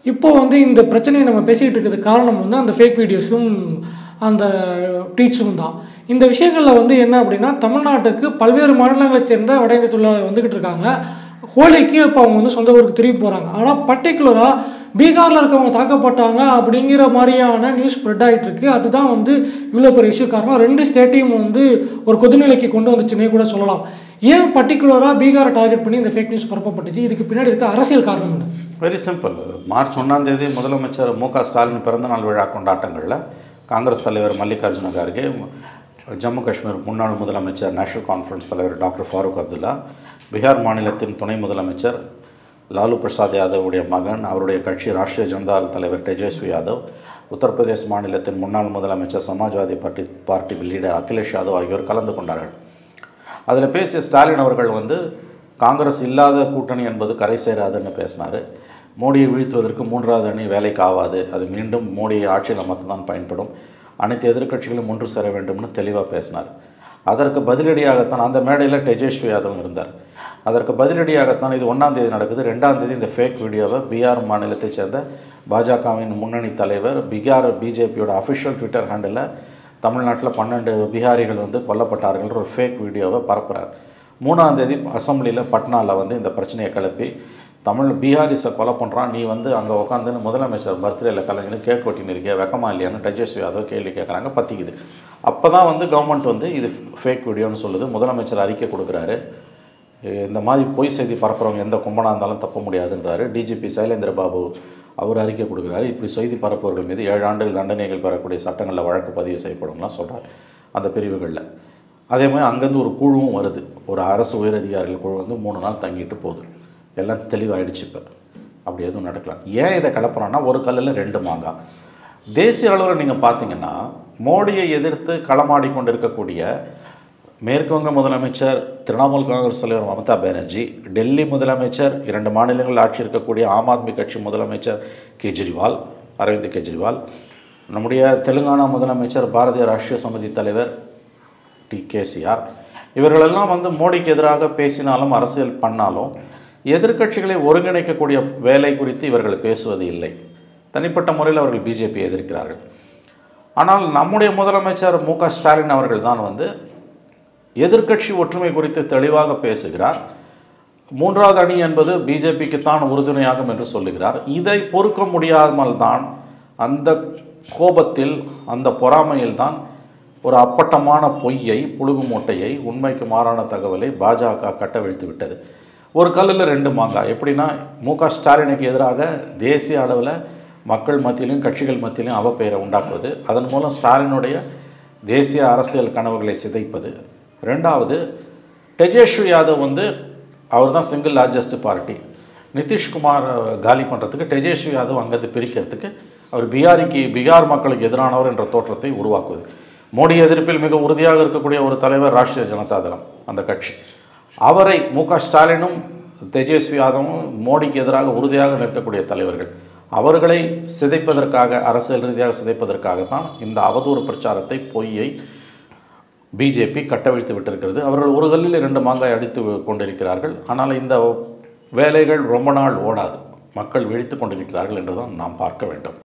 இப்போ வந்து இந்த பிரச்சனையை நம்ம பேசிகிட்டு இருக்கிறது காரணம் வந்து அந்த ஃபேக் வீடியோஸும் அந்த ட்வீட்ஸும் தான் இந்த விஷயங்களில் வந்து என்ன அப்படின்னா தமிழ்நாட்டுக்கு பல்வேறு மாநிலங்களைச் சேர்ந்த வட இந்திய தொழிலாளர் வந்துக்கிட்டு இருக்காங்க ஹோலிக்கு இப்போ அவங்க வந்து சொந்த ஊருக்கு திரும்பி போகிறாங்க ஆனால் பர்டிகுலராக பீகாரில் இருக்கவங்க தாக்கப்பட்டாங்க அப்படிங்கிற மாதிரியான நியூஸ் ஸ்ப்ரெட் ஆகிட்டு இருக்கு அதுதான் வந்து இவ்வளோ பெரிய இஷ்யூ காரணம் ரெண்டு ஸ்டேட்டையும் வந்து ஒரு கொதுநிலைக்கு கொண்டு வந்துச்சுன்னே கூட சொல்லலாம் ஏன் பர்டிகுலராக பீகாரை டார்கெட் பண்ணி இந்த ஃபேக் நியூஸ் பரப்பப்பட்டுச்சு இதுக்கு பின்னாடி இருக்க அரசியல் காரணம் என்ன வெரி சிம்பிள் மார்ச் ஒன்றாம் தேதி முதலமைச்சர் மு க ஸ்டாலின் பிறந்தநாள் விழா கொண்டாட்டங்களில் காங்கிரஸ் தலைவர் மல்லிகார்ஜுன கார்கே ஜம்மு காஷ்மீர் முன்னாள் முதலமைச்சர் நேஷனல் கான்ஃபரன்ஸ் தலைவர் டாக்டர் ஃபாரூக் அப்துல்லா பீகார் மாநிலத்தின் துணை முதலமைச்சர் லாலு பிரசாத் யாதவுடைய மகன் அவருடைய கட்சி ராஷ்ட்ரிய ஜனதா தலைவர் தேஜஸ்வி யாதவ் உத்தரப்பிரதேச மாநிலத்தின் முன்னாள் முதலமைச்சர் Samajwadi party party leader Akhilesh Yadav ஆகியோர் கலந்து கொண்டார்கள் அதில் பேசிய ஸ்டாலின் அவர்கள் வந்து காங்கிரஸ் இல்லாத கூட்டணி என்பது கரை சேராதுன்னு பேசினார் மோடியை வீழ்த்துவதற்கு மூன்றாவது அணி வேலைக்கு ஆகாது அது மீண்டும் மோடியை ஆட்சியில் மட்டும்தான் பயன்படும் அனைத்து எதிர்க்கட்சிகளும் ஒன்று சேர வேண்டும்னு தெளிவாக பேசினார் அதற்கு பதிலடியாகத்தான் அந்த மேடையில் தேஜஸ்வி யாதவ் இருந்தார் அதற்கு பதிலடியாகத்தான் இது ஒன்றாம் தேதி நடக்குது ரெண்டாம் தேதி இந்த ஃபேக் வீடியோவை பீகார் மாநிலத்தைச் சேர்ந்த பாஜகவின் முன்னணி தலைவர் பீகார் பிஜேபியோட அஃபிஷியல் ட்விட்டர் ஹேண்டில் தமிழ்நாட்டில் பன்னெண்டு பீகாரிகள் வந்து கொல்லப்பட்டார்கள்ன்ற ஒரு ஃபேக் வீடியோவை பரப்புகிறார் மூணாம் தேதி அசம்பிளியில் பட்னாவில் வந்து இந்த பிரச்சனையை கிளப்பி தமிழ் பீகாரிஸை கொலை பண்ணுறான் நீ வந்து அங்கே உட்காந்துன்னு முதலமைச்சர் பர்த்டேல கலைஞன்னு கேக் வெட்டின்னு இருக்கியா வெக்கமா இல்லையான்னு தேஜஸ்வி யாதவ் கேள்வி கேட்குறாங்க பற்றிக்குது அப்போ தான் வந்து கவர்மெண்ட் வந்து இது ஃபேக் வீடியோன்னு சொல்லுது முதலமைச்சர் அறிக்கை கொடுக்குறாரு இந்த மாதிரி பொய் செய்தி பரப்புறவங்க எந்த கும்பனாக இருந்தாலும் தப்ப முடியாதுன்றாரு டிஜிபி சைலேந்திர பாபு அவர் அறிக்கை கொடுக்குறாரு இப்படி செய்தி பரப்புவர்கள் மீது ஏழு ஆண்டுகள் தண்டனைகள் பெறக்கூடிய சட்டங்களில் வழக்கு பதிவு செய்யப்படும்லாம் சொல்கிறார் அந்த பிரிவுகளில் அதே மாதிரி அங்கேருந்து ஒரு குழுவும் வருது ஒரு அரசு உயரதிகாரிகள் குழு வந்து மூணு நாள் தங்கிட்டு போகுது எல்லாம் தெளிவாயிடுச்சு இப்போ அப்படி எதுவும் நடக்கலாம் ஏன் இதை கிளப்புறோன்னா ஒரு கல்லில் ரெண்டு மாங்காய் தேசிய அளவில் நீங்கள் பார்த்தீங்கன்னா மோடியை எதிர்த்து களமாடி கொண்டிருக்கக்கூடிய மேற்குவங்க முதலமைச்சர் திரிணாமுல் காங்கிரஸ் தலைவர் மமதா பானர்ஜி டெல்லி முதலமைச்சர் இரண்டு மாநிலங்களில் ஆட்சி இருக்கக்கூடிய ஆம் ஆத்மி கட்சி முதலமைச்சர் கெஜ்ரிவால் அரவிந்த் கெஜ்ரிவால் நம்முடைய தெலுங்கானா முதலமைச்சர் பாரதிய ராஷ்டிரிய சமிதி தலைவர் டி கேசிஆர் இவர்களெல்லாம் வந்து மோடிக்கு எதிராக பேசினாலும் அரசியல் பண்ணாலும் எதிர்க்கட்சிகளை ஒருங்கிணைக்கக்கூடிய வேலை குறித்து இவர்கள் பேசுவது இல்லை தனிப்பட்ட முறையில் அவர்கள் பிஜேபி எதிர்க்கிறார்கள் ஆனால் நம்முடைய முதலமைச்சர் மு க ஸ்டாலின் அவர்கள் தான் வந்து எதிர்க்கட்சி ஒற்றுமை குறித்து தெளிவாக பேசுகிறார் மூன்றாவது அணி என்பது பிஜேபிக்கு தான் உறுதுணையாகும் என்று சொல்லுகிறார் இதை பொறுக்க முடியாமல் தான் அந்த கோபத்தில் அந்த பொறாமையில் தான் ஒரு அப்பட்டமான பொய்யை புழுகு மூட்டையை உண்மைக்கு மாறான தகவலை பாஜக கட்டவிழ்த்து விட்டது ஒரு கல்லில் ரெண்டு மாங்காய் எப்படின்னா மு க ஸ்டாலினுக்கு எதிராக தேசிய அளவில் மக்கள் மத்தியிலும் கட்சிகள் மத்தியிலும் அவப்பெயரை உண்டாக்குவது அதன் மூலம் ஸ்டாலினுடைய தேசிய அரசியல் கனவுகளை சிதைப்பது ரெண்டாவது டெஜேஸ்வர் யாதவ் வந்து அவர் தான் சிங்கிள் லார்ஜஸ்ட் பார்ட்டி நிதிஷ்குமார் காலி பண்ணுறதுக்கு டெஜேஸ்வர் யாதவ் அங்கேருந்து பிரிக்கிறதுக்கு அவர் பீகாரிக்கு பீகார் மக்களுக்கு எதிரானவர் என்ற தோற்றத்தை உருவாக்குவது மோடி எதிர்ப்பில் மிக உறுதியாக இருக்கக்கூடிய ஒரு தலைவர் ராஷ்டிரிய ஜனதா தளம் அந்த கட்சி அவரை மு க ஸ்டாலினும் தேஜஸ்வி யாதவும் மோடிக்கு எதிராக உறுதியாக நிற்கக்கூடிய தலைவர்கள் அவர்களை சிதைப்பதற்காக அரசியல் ரீதியாக சிதைப்பதற்காகத்தான் இந்த அவதூறு பிரச்சாரத்தை பொய்யை பிஜேபி கட்டவிழ்த்து விட்டிருக்கிறது அவர்கள் ஒரு கல்லில் இரண்டு மாங்காய் அடித்து கொண்டிருக்கிறார்கள் ஆனால் இந்த வேலைகள் ரொம்ப நாள் ஓடாது மக்கள் விழித்து கொண்டிருக்கிறார்கள் என்றுதான் நாம் பார்க்க வேண்டும்